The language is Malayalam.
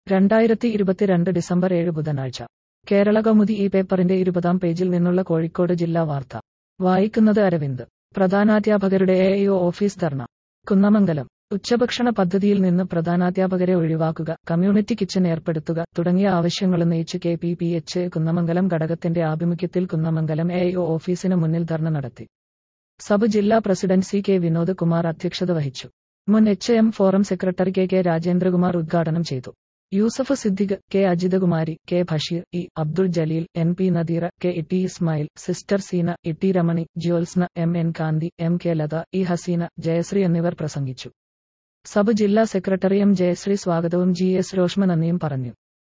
രണ്ടായിരത്തി ഇരുപത്തിരണ്ട് ഡിസംബർ ഏഴ് ബുധനാഴ്ച കേരള കൗമുദി ഈ പേപ്പറിന്റെ ഇരുപതാം പേജിൽ നിന്നുള്ള കോഴിക്കോട് ജില്ലാ വാർത്ത വായിക്കുന്നത് അരവിന്ദ് പ്രധാനാധ്യാപകരുടെ A I office dharna Kunnamangalam ഉച്ചഭക്ഷണ പദ്ധതിയിൽ നിന്ന് പ്രധാനാധ്യാപകരെ ഒഴിവാക്കുക കമ്മ്യൂണിറ്റി കിച്ചൺ ഏർപ്പെടുത്തുക തുടങ്ങിയ ആവശ്യങ്ങളുന്നയിച്ച് K P P H Kunnamangalam ഘടകത്തിന്റെ ആഭിമുഖ്യത്തിൽ കുന്നമംഗലം എ ഐ ഓഫീസിന് മുന്നിൽ ധർണ നടത്തി സബ് ജില്ലാ president C K Vinod Kumar അധ്യക്ഷത വഹിച്ചു മുൻ H M forum secretary K K Rajendrakumar ഉദ്ഘാടനം ചെയ്തു Yusuf Siddique K Ajithakumari K Basheer E Abdul Jaleel N P Nadeera K E T Ismail sister Seena E T Ramani Jyotsna M N Kanthi M K Latha E Haseena Jayasree എന്നിവർ പ്രസംഗിച്ചു സബ് ജില്ലാ സെക്രട്ടറി എം ജയശ്രീ സ്വാഗതവും ജി എസ് രോഷ്മ നന്ദിയും പറഞ്ഞു